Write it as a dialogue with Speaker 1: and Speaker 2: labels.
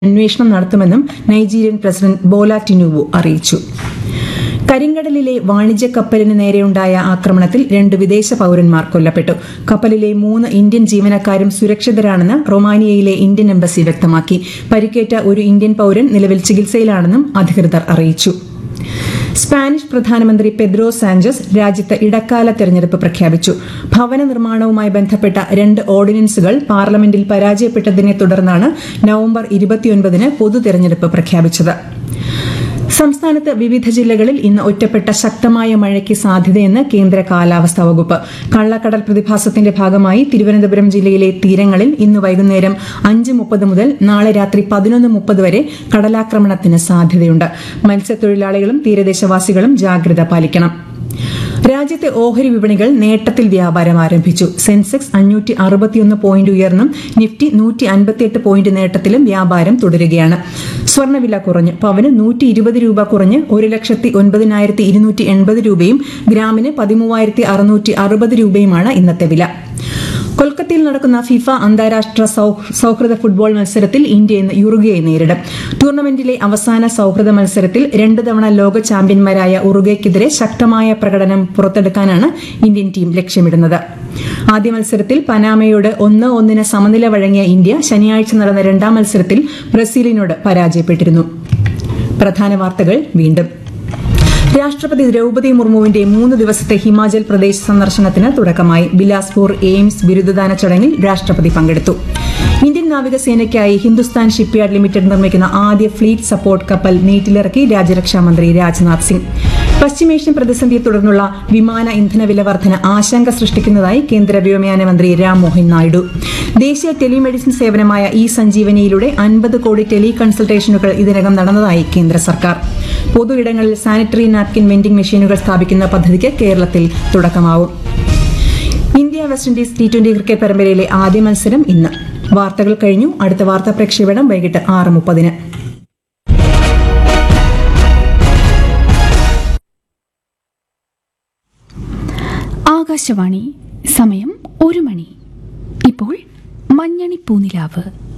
Speaker 1: അന്വേഷണം നടത്തുമെന്നും Nigerian president Bola ടിനുവു അറിയിച്ചു കരിങ്കടലിലെ വാണിജ്യ കപ്പലിന് നേരെയുണ്ടായ ആക്രമണത്തിൽ രണ്ട് വിദേശ പൌരന്മാർ കൊല്ലപ്പെട്ടു കപ്പലിലെ മൂന്ന് ഇന്ത്യൻ ജീവനക്കാരും സുരക്ഷിതരാണെന്ന് റൊമാനിയയിലെ ഇന്ത്യൻ എംബസി വ്യക്തമാക്കി പരിക്കേറ്റ ഒരു ഇന്ത്യൻ പൌരൻ നിലവിൽ ചികിത്സയിലാണെന്നും അധികൃതർ അറിയിച്ചു സ്പാനിഷ് പ്രധാനമന്ത്രി പെദ്രോ സാഞ്ചസ് രാജ്യത്ത് ഇടക്കാല തെരഞ്ഞെടുപ്പ് പ്രഖ്യാപിച്ചു ഭവന നിർമ്മാണവുമായി ബന്ധപ്പെട്ട രണ്ട് ഓർഡിനൻസുകൾ പാർലമെന്റിൽ പരാജയപ്പെട്ടതിനെ തുടർന്നാണ് നവംബർ ഇരുപത്തിയൊൻപതിന് പൊതു തെരഞ്ഞെടുപ്പ് പ്രഖ്യാപിച്ചത് സംസ്ഥാനത്ത് വിവിധ ജില്ലകളിൽ ഇന്ന് ഒറ്റപ്പെട്ട ശക്തമായ മഴയ്ക്ക് സാധ്യതയെന്ന് കേന്ദ്ര കാലാവസ്ഥാ വകുപ്പ് കള്ളക്കടൽ പ്രതിഭാസത്തിന്റെ ഭാഗമായി തിരുവനന്തപുരം ജില്ലയിലെ തീരങ്ങളിൽ ഇന്ന് വൈകുന്നേരം അഞ്ച് മുപ്പത് മുതൽ നാളെ രാത്രി പതിനൊന്ന് മുപ്പത് വരെ കടലാക്രമണത്തിന് സാധ്യതയുണ്ട് മത്സ്യത്തൊഴിലാളികളും തീരദേശവാസികളും ജാഗ്രത പാലിക്കണം രാജ്യത്തെ ഓഹരി വിപണികൾ നേട്ടത്തിൽ വ്യാപാരം ആരംഭിച്ചു സെൻസെക്സ് അഞ്ഞൂറ്റി അറുപത്തിയൊന്ന് പോയിന്റ് ഉയർന്നും നിഫ്റ്റി നൂറ്റി അൻപത്തിയെട്ട് പോയിന്റ് നേട്ടത്തിലും വ്യാപാരം തുടരുകയാണ് സ്വർണ്ണവില കുറഞ്ഞു പവന് നൂറ്റി ഇരുപത് രൂപ കുറഞ്ഞ് ഒരു ലക്ഷത്തി ഒൻപതിനായിരത്തി ഇരുന്നൂറ്റി എൺപത് രൂപയും ഗ്രാമിന് പതിമൂവായിരത്തി അറുന്നൂറ്റി അറുപത് രൂപയുമാണ് ഇന്നത്തെ വില കൊൽക്കത്തയിൽ നടക്കുന്ന ഫിഫ അന്താരാഷ്ട്ര സൗ- സൗഹൃദ ഫുട്ബോൾ മത്സരത്തിൽ ഇന്ത്യ ഇന്ന് യുറുഗയെ നേരിടും ടൂർണമെന്റിലെ അവസാന സൗഹൃദ മത്സരത്തിൽ രണ്ട് തവണ ലോക ചാമ്പ്യന്മാരായ ഉറുഗയ്ക്കെതിരെ ശക്തമായ പ്രകടനം പുറത്തെടുക്കാനാണ് ഇന്ത്യൻ ടീം ലക്ഷ്യമിടുന്നത് ആദ്യ മത്സരത്തിൽ പനാമയോട് ഒന്ന് ഒന്നിന് സമനില വഴങ്ങിയ ഇന്ത്യ ശനിയാഴ്ച നടന്ന രണ്ടാം മത്സരത്തിൽ ബ്രസീലിനോട് പരാജയപ്പെട്ടിരുന്നു പ്രധാന വാർത്തകൾ വീണ്ടും രാഷ്ട്രപതി ദ്രൗപദി മുർമുവിന്റെ മൂന്ന് ദിവസത്തെ ഹിമാചൽ പ്രദേശ് സന്ദർശനത്തിന് തുടക്കമായി ബിലാസ്പൂർ എയിംസ് ബിരുദദാന ചടങ്ങിൽ രാഷ്ട്രപതി പങ്കെടുത്തു ഇന്ത്യൻ നാവികസേനയ്ക്കായി ഹിന്ദുസ്ഥാൻ ഷിപ്പ്യാർഡ് ലിമിറ്റഡ് നിർമ്മിക്കുന്ന ആദ്യ ഫ്ലീറ്റ് സപ്പോർട്ട് കപ്പൽ നീറ്റിലിറക്കി രാജ്യരക്ഷാമന്ത്രി രാജ്നാഥ് സിംഗ് പശ്ചിമേഷ്യൻ പ്രതിസന്ധിയെ തുടർന്നുള്ള വിമാന ഇന്ധന വില വർധന ആശങ്ക സൃഷ്ടിക്കുന്നതായി കേന്ദ്ര വ്യോമയാന മന്ത്രി രാംമോഹൻ നായിഡു ദേശീയ ടെലിമെഡിസിൻ സേവനമായ ഇ സഞ്ജീവനിയിലൂടെ അൻപത് കോടി ടെലി കൺസൾട്ടേഷനുകൾ ഇതിനകം നടന്നതായി കേന്ദ്ര സർക്കാർ പൊതു ഇടങ്ങളിൽ സാനിറ്ററി നാപ്കിൻ വെൻഡിംഗ് മെഷീനുകൾ സ്ഥാപിക്കുന്ന പദ്ധതിക്ക് കേരളത്തിൽ തുടക്കമാവും India West Indies T twenty cricket പരമ്പരയിലെ ആദ്യ മത്സരം ഇന്ന് വാർത്തകൾ കഴിഞ്ഞു അടുത്ത വാർത്താ പ്രക്ഷേപണം വൈകിട്ട് ആറ് മുപ്പതിന്
Speaker 2: ആകാശവാണി സമയം ഒരു മണി ഇപ്പോൾ മഞ്ഞണി പൂനിലാവ്